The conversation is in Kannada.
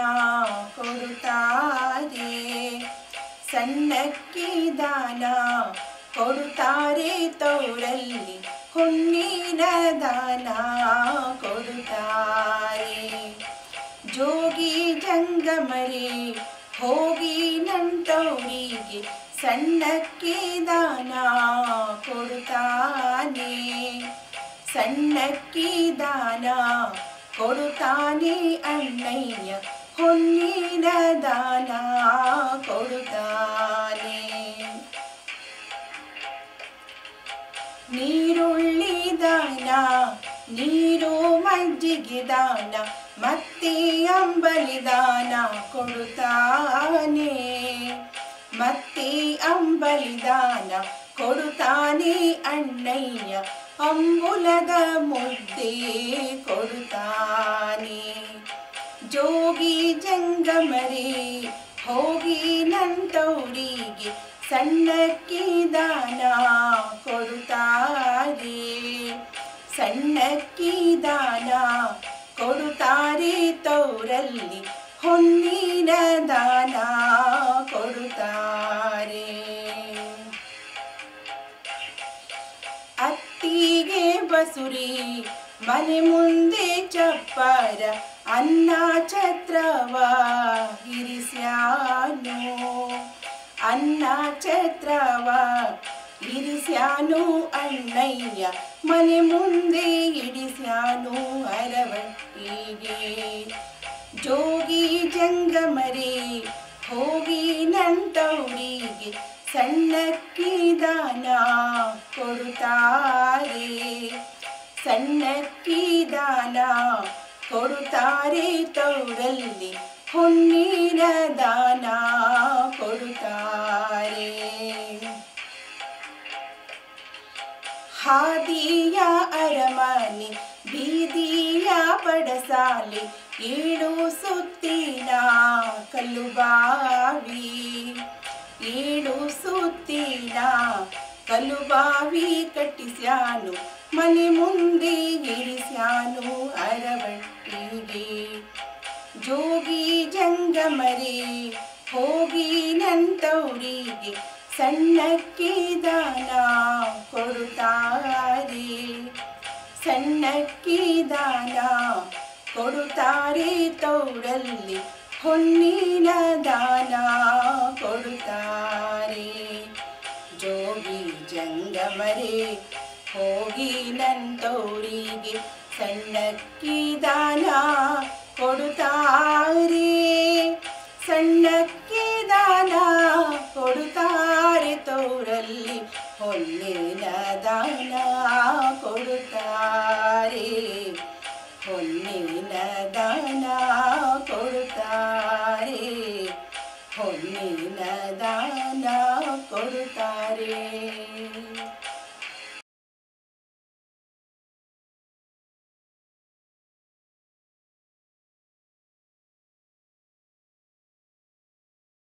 ಕೊಡುತ್ತಾರೆ ಸಣ್ಣಕ್ಕಿ ದಾನ ಕೊಡುತ್ತಾರೆ ತೋರಲ್ಲಿ ಹುಣ್ಣಿನ ದಾನ ಕೊಡುತ್ತಾರೆ ಜೋಗಿ ಜಂಗಮರೆ ಹೋಗಿ ನಂತವರಿಗೆ ಸಣ್ಣಕ್ಕೆ ದಾನ ಕೊಡುತ್ತಾನೆ ಸಣ್ಣಕ್ಕಿ ದಾನ ಕೊಡುತ್ತಾನೆ ಅಣ್ಣಯ್ಯ ಹೊನ್ನಿನ ದಾನ ಕೊಡುತ್ತಾನೆ ನೀರುಳ್ಳಿ ದಾನ ನೀರು ಮಜ್ಜಿಗೆ ದಾನ ಮತ್ತೆ ಅಂಬಲಿ ದಾನ ಕೊಡುತ್ತಾನೆ ಮತ್ತೆ ಅಂಬಲಿ ದಾನ ಕೊಡುತ್ತಾನೆ ಅಣ್ಣಯ್ಯ ಅಂಬುಲದ ಮುದ್ದೆ ಕೊಡುತ್ತಾನೆ ಜೋಗಿ ಜಂಗಮರೆ ಹೋಗಿ ನಂತವರಿಗೆ ಸಣ್ಣಕ್ಕಿ ದಾನ ಕೊಡುತ್ತಾರೆ ಸಣ್ಣಕ್ಕಿ ದಾನ ಕೊಡುತ್ತಾರೆ ತೌರಲ್ಲಿ ಹೊನ್ನಿನ ದಾನ ಕೊಡುತ್ತಾರೆ ಅತ್ತಿಗೆ ಬಸುರಿ ಮನೆ ಮುಂದೆ ಚಪ್ಪರ ಅನ್ನ ಛತ್ರವ ಇರಿಸ್ಯಾನು ಅನ್ನ ಛತ್ರವ ಇರಿಸ್ಯಾನು ಅಣ್ಣಯ್ಯ ಮನೆ ಮುಂದೆ ಇಡಿಸ್ಯಾನು ಅರವಟ್ಟಿಗೆ ಜೋಗಿ ಜಂಗಮರೆ ಹೋಗಿ ನಂತವರಿಗೆ ಸಣ್ಣಕ್ಕಿ ದಾನ ಕೊಡುತ್ತಾರೆ ಸಣ್ಣಕ್ಕಿ ದಾನ ಕೊಡುತ್ತಾರೆ ತೌರಲ್ಲಿ ಹೊನ್ನಿನ ದಾನ ಕೊಡುತ್ತಾರೆ ಹಾದಿಯ ಅರಮನೆ ಬೀದಿಯ ಪಡಸಾಲೆ ಏಳು ಸುತ್ತಿನ ಕಲ್ಲುಬಾವಿ ಏಳು ಸುತ್ತಿನ ಕಲ್ಲುಬಾವಿ ಕಟ್ಟಿಸ್ಯಾನು ಮನೆ ಮುಂದೆ ಇರಿಸ್ಯಾನು ಅರವಟ್ಟಿಗೆ ಜೋಗಿ ಜಂಗಮರೆ ಹೋಗಿ ನಂತವರಿಗೆ ಸಣ್ಣಕ್ಕಿ ದಾನ ಕೊಡುತ್ತಾರೆ ಸಣ್ಣಕ್ಕಿ ದಾನ ಕೊಡುತ್ತಾರೆ ತೌರಲ್ಲಿ ಹೊನ್ನಿನ ದಾನ ಕೊಡುತ್ತಾರೆ ಜೋಗಿ ಜಂಗಮರೆ ಹೋಗಿ ನಂತೋರಿಗೆ ಸಣ್ಣಕ್ಕಿ ದಾನ ಕೊಡುತ್ತಾರೆ ಸಣ್ಣಕ್ಕಿ ದಾನ ಕೊಡುತ್ತಾರೆ ತೋರಲ್ಲಿ ಹೊನ್ನಿನ ದಾನ ಕೊಡುತ್ತಾರೆ ಹೊನ್ನಿನ ದಾನ ಕೊಡುತ್ತಾರೆ ಹೊನ್ನಿನ ದಾನ ಕೊಡುತ್ತಾರೆ